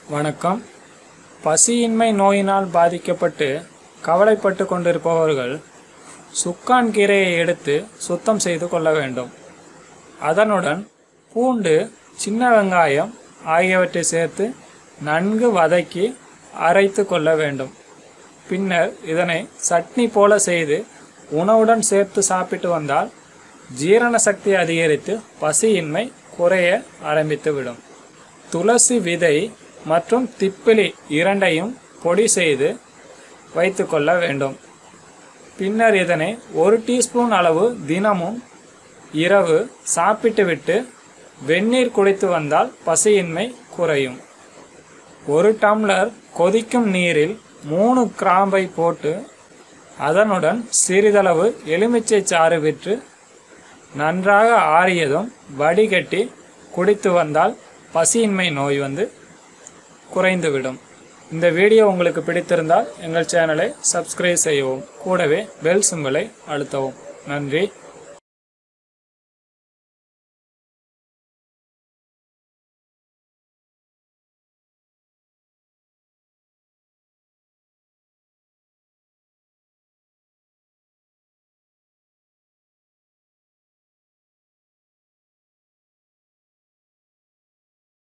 வணக்கம் பசியின்மை நோயினால் பாதிக்கப்பட்டு கவலைப்பட்டு கொண்டிருப்பவர்கள் சுக்கான் கீரையை எடுத்து சுத்தம் செய்து கொள்ள வேண்டும் அதனுடன் பூண்டு சின்ன வெங்காயம் ஆகியவற்றை சேர்த்து நன்கு வதக்கி அரைத்து கொள்ள வேண்டும் பின்னர் இதனை சட்னி போல செய்து உணவுடன் சேர்த்து சாப்பிட்டு வந்தால் ஜீரண சக்தி அதிகரித்து பசியின்மை குறைய ஆரம்பித்துவிடும் துளசி விதை மற்றும் திப்பிலி இரண்டையும் பொடி செய்து வைத்துக்கொள்ள வேண்டும் பின்னர் இதனை ஒரு டீஸ்பூன் அளவு தினமும் இரவு சாப்பிட்டுவிட்டு வெந்நீர் குடித்து வந்தால் பசியின்மை குறையும் ஒரு டம்ளர் கொதிக்கும் நீரில் மூணு கிராம்பை போட்டு அதனுடன் சிறிதளவு எலுமிச்சை சாறு விற்று நன்றாக ஆறியதும் வடிகட்டி குடித்து வந்தால் பசியின்மை நோய் வந்து குறைந்துவிடும் இந்த வீடியோ உங்களுக்கு பிடித்திருந்தால் எங்கள் சேனலை சப்ஸ்கிரைப் செய்யவும் கூடவே பெல் சிம்பலை அழுத்தவும் நன்றி